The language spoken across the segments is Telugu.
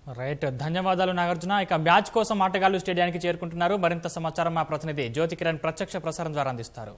రైట్ ధన్యవాదాలు నాగార్జున ఇక మ్యాచ్ కోసం ఆటగాళ్లు స్టేడియానికి చేరుకుంటున్నారు మరింత సమాచారం మా ప్రతినిధి జ్యోతి కిరణ్ ప్రత్యక్ష ప్రసారం ద్వారా అందిస్తారు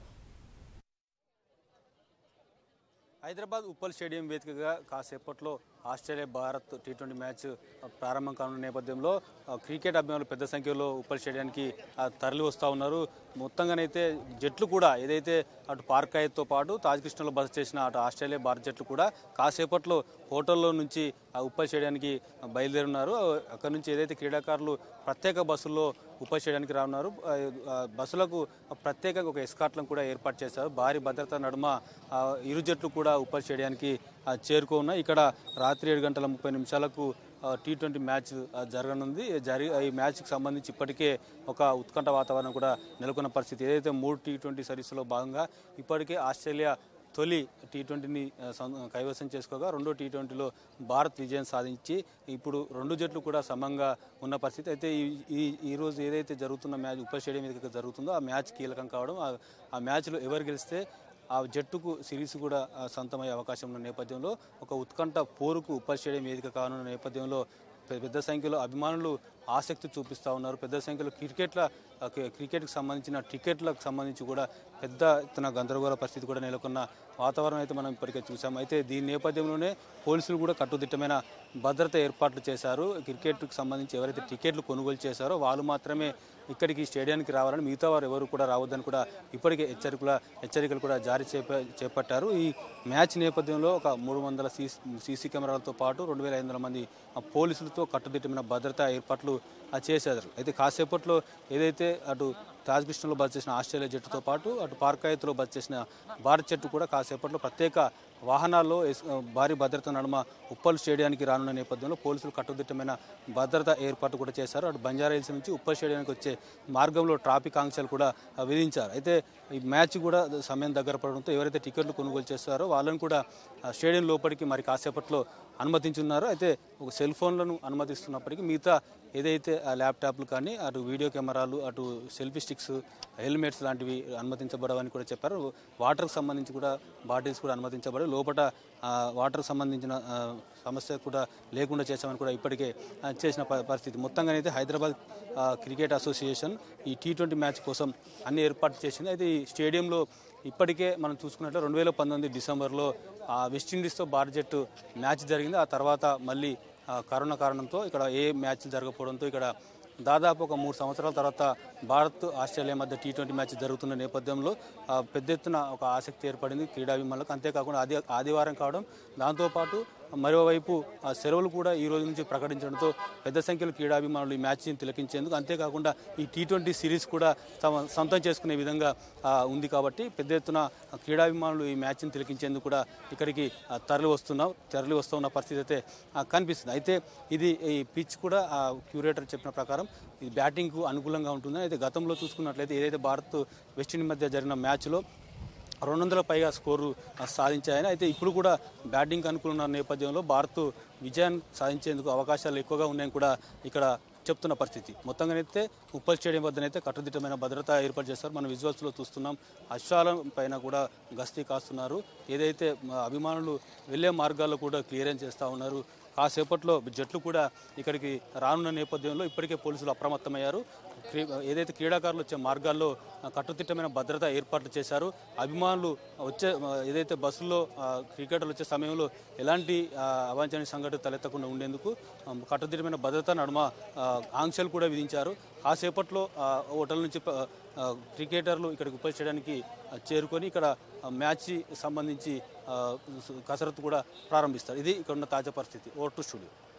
హైదరాబాద్ ఉప్పల్ స్టేడియం వేదికగా కాసేపట్లో Australia Bharat T twenty match ప్రారంభం కానున్న నేపథ్యంలో ఆ, క్రికెట్ అభిమానులు పెద్ద సంఖ్యలో ఉప్పల్ స్టేడియానికి ఆ, తరలి వస్తూ ఉన్నారు మొత్తంగానైతే జట్లు కూడా ఏదైతే అటు పార్కాయతో పాటు తాజ్ కృష్ణలో బస చేసిన అటు ఆస్ట్రేలియా భారత్ జట్లు కూడా కాసేపట్లో హోటల్లో నుంచి ఆ ఉప్పల్ స్టేడియానికి బయలుదేరున్నారు అక్కడ నుంచి ఏదైతే క్రీడాకారులు ప్రత్యేక బస్సుల్లో ఉప్పల్ స్టేడియానికి రానున్నారు ఆ, ఆ, బస్సులకు ప్రత్యేకంగా ఒక ఎస్కాట్లను కూడా ఏర్పాటు చేశారు భారీ భద్రత నడుమ ఆ, ఇరు జట్లు కూడా ఉప్పల్ స్టేడియానికి ఆ, చేరుకున్నాయి ఇక్కడ రాత్రి ఏడు గంటల ముప్పై నిమిషాలకు టీ ట్వంటీ మ్యాచ్ ఆ, జరగనుంది జరి ఈ మ్యాచ్కి సంబంధించి ఇప్పటికే ఒక ఉత్కంఠ వాతావరణం కూడా నెలకొన్న పరిస్థితి ఏదైతే మూడు టీ ట్వంటీ సిరీస్లో భాగంగా ఇప్పటికే ఆస్ట్రేలియా తొలి టీ ట్వంటీని కైవసం చేసుకోగా రెండో టీ ట్వంటీలో భారత్ విజయం సాధించి ఇప్పుడు రెండు జట్లు కూడా సమంగా ఉన్న పరిస్థితి అయితే ఈ- ఈ ఈ రోజు ఏదైతే జరుగుతున్న మ్యాచ్ ఉప స్టేడియం వేదిక జరుగుతుందో ఆ మ్యాచ్ కీలకం కావడం ఆ- ఆ మ్యాచ్లో ఎవరు గెలిస్తే ఆ జట్టుకు సిరీస్ కూడా ఆ, సొంతమయ్యే అవకాశం ఉన్న నేపథ్యంలో ఒక ఉత్కంఠ పోరుకు ఉప స్టేడియం వేదిక కానున్న నేపథ్యంలో పె- పెద్ద సంఖ్యలో అభిమానులు ఆసక్తి చూపిస్తూ ఉన్నారు పెద్ద సంఖ్యలో క్రికెట్ల ఆ, కి- క్రికెట్కి సంబంధించిన టికెట్లకు సంబంధించి కూడా పెద్ద ఎత్తున గందరగోళ పరిస్థితి కూడా నెలకొన్న వాతావరణం అయితే మనం ఇప్పటికే చూసాం అయితే దీని నేపథ్యంలోనే పోలీసులు కూడా కట్టుదిట్టమైన భద్రత ఏర్పాట్లు చేశారు క్రికెట్కి సంబంధించి ఎవరైతే టికెట్లు కొనుగోలు చేశారో వాళ్ళు మాత్రమే ఇక్కడికి స్టేడియానికి రావాలని మిగతా వారు ఎవరు కూడా రావద్దని కూడా ఇప్పటికే హెచ్చరికల హెచ్చరికలు కూడా జారీ చేప చేపట్టారు ఈ మ్యాచ్ నేపథ్యంలో ఒక మూడు వందల సీసీ సీసీ కెమెరాలతో పాటు రెండు వేల ఐదు వందల మంది ఆ, పోలీసులతో కట్టుదిట్టమైన భద్రతా ఏర్పాట్లు ఆ, చేశారు అయితే కాసేపట్లో ఏదైతే అటు తాజ్ కృష్ణలో బస్ చేసిన ఆస్ట్రేలియా జట్టుతో పాటు అటు పార్కాయత్లో బస్ చేసిన భారత్ జట్టు కూడా కాసేపట్లో ప్రత్యేక వాహనాల్లో ఎస్- భారీ భద్రత నడుమ ఉప్పల్ స్టేడియానికి రానున్న నేపథ్యంలో పోలీసులు కట్టుదిట్టమైన భద్రత ఏర్పాటు కూడా చేశారు అటు బంజారా హిల్స్ నుంచి ఉప్పల్ స్టేడియానికి వచ్చే మార్గంలో ట్రాఫిక్ ఆంక్షలు కూడా ఆ, విధించారు అయితే ఈ మ్యాచ్ కూడా సమయం దగ్గర పడడంతో ఎవరైతే టికెట్లు కొనుగోలు చేస్తారో వాళ్ళని కూడా ఆ, స్టేడియం లోపలికి మరి కాసేపట్లో అనుమతించున్నారు అయితే ఒక సెల్ ఫోన్లను అనుమతిస్తున్నప్పటికీ మిగతా ఏదైతే ఆ ల్యాప్టాప్లు కానీ అటు వీడియో కెమెరాలు అటు సెల్ఫీ స్టిక్స్ హెల్మెట్స్ లాంటివి అనుమతించబడవని కూడా చెప్పారు వాటర్కి సంబంధించి కూడా బాటిల్స్ కూడా అనుమతించబడి లోపల ఆ, వాటర్కి సంబంధించిన ఆ, సమస్య కూడా లేకుండా చేశామని కూడా ఇప్పటికే ఆ, చేసిన ప- పరిస్థితి మొత్తంగానైతే హైదరాబాద్ ఆ, క్రికెట్ అసోసియేషన్ ఈ టీ ట్వంటీ మ్యాచ్ కోసం అన్ని ఏర్పాట్లు చేసింది అయితే ఈ స్టేడియంలో ఇప్పటికే మనం చూసుకున్నట్లు రెండు వేల పంతొమ్మిది డిసెంబర్లో ఆ, వెస్టిండీస్తో భారత జట్టు మ్యాచ్ జరిగింది ఆ తర్వాత మళ్ళీ ఆ, కరోనా కారణంతో ఇక్కడ ఏ మ్యాచ్లు జరగకపోవడంతో ఇక్కడ దాదాపు ఒక మూడు సంవత్సరాల తర్వాత భారత్ ఆస్ట్రేలియా మధ్య టీ ట్వంటీ మ్యాచ్ జరుగుతున్న నేపథ్యంలో ఆ, పెద్ద ఎత్తున ఒక ఆసక్తి ఏర్పడింది క్రీడాభిమానులకు అంతేకాకుండా ఆది ఆదివారం కావడం దాంతోపాటు మరోవైపు ఆ, సెలవులు కూడా ఈ రోజు నుంచి ప్రకటించడంతో పెద్ద సంఖ్యలో క్రీడాభిమానులు ఈ మ్యాచ్ని తిలకించేందుకు అంతేకాకుండా ఈ టీ ట్వంటీ సిరీస్ కూడా తమ సొంతం చేసుకునే విధంగా ఆ, ఉంది కాబట్టి పెద్ద ఎత్తున క్రీడాభిమానులు ఈ మ్యాచ్ని తిలకించేందుకు కూడా ఇక్కడికి ఆ, తరలి వస్తున్నాం తరలి వస్తున్న పరిస్థితి అయితే ఆ, కనిపిస్తుంది అయితే ఇది ఈ పిచ్ కూడా ఆ, క్యూరేటర్ చెప్పిన ప్రకారం ఇది బ్యాటింగ్కు అనుకూలంగా ఉంటుంది అయితే గతంలో చూసుకున్నట్లయితే ఏదైతే భారత్ వెస్టిండీస్ మధ్య జరిగిన మ్యాచ్లో రెండు వందల పైగా స్కోరు ఆ, సాధించాయని అయితే ఇప్పుడు కూడా బ్యాటింగ్ అనుకున్న నేపథ్యంలో భారత్ విజయాన్ని సాధించేందుకు అవకాశాలు ఎక్కువగా ఉన్నాయని కూడా ఇక్కడ చెప్తున్న పరిస్థితి మొత్తంగానైతే ఉప్పల్ స్టేడియం వద్దనైతే కట్టుదిట్టమైన భద్రత ఏర్పాటు చేస్తారు మనం విజువల్స్లో చూస్తున్నాం అశ్వాల పైన కూడా గస్తీ కాస్తున్నారు ఏదైతే మా అభిమానులు వెళ్ళే మార్గాల్లో కూడా క్లియరెన్స్ చేస్తూ ఉన్నారు కాసేపట్లో జట్లు కూడా ఇక్కడికి రానున్న నేపథ్యంలో ఇప్పటికే పోలీసులు అప్రమత్తమయ్యారు క్రీ- ఏదైతే క్రీడాకారులు వచ్చే మార్గాల్లో ఆ, కట్టుదిట్టమైన భద్రత ఏర్పాట్లు చేశారు అభిమానులు వచ్చే ఆ, ఏదైతే బస్సుల్లో ఆ, క్రికెటర్లు వచ్చే సమయంలో ఎలాంటి ఆ, అవాంఛనీయ సంఘటన తలెత్తకుండా ఉండేందుకు ఆ, కట్టుదిట్టమైన భద్రత నడుమ ఆ, ఆంక్షలు కూడా విధించారు కాసేపట్లో ఆ, హోటల్ నుంచి ప- ఆ, క్రికెటర్లు ఇక్కడికి ఉపయోగ చేయడానికి ఆ, చేరుకొని ఇక్కడ ఆ, మ్యాచ్ సంబంధించి ఆ, కసరత్తు కూడా ప్రారంభిస్తారు ఇది ఇక్కడ ఉన్న తాజా పరిస్థితి ఓ టు స్టూడియో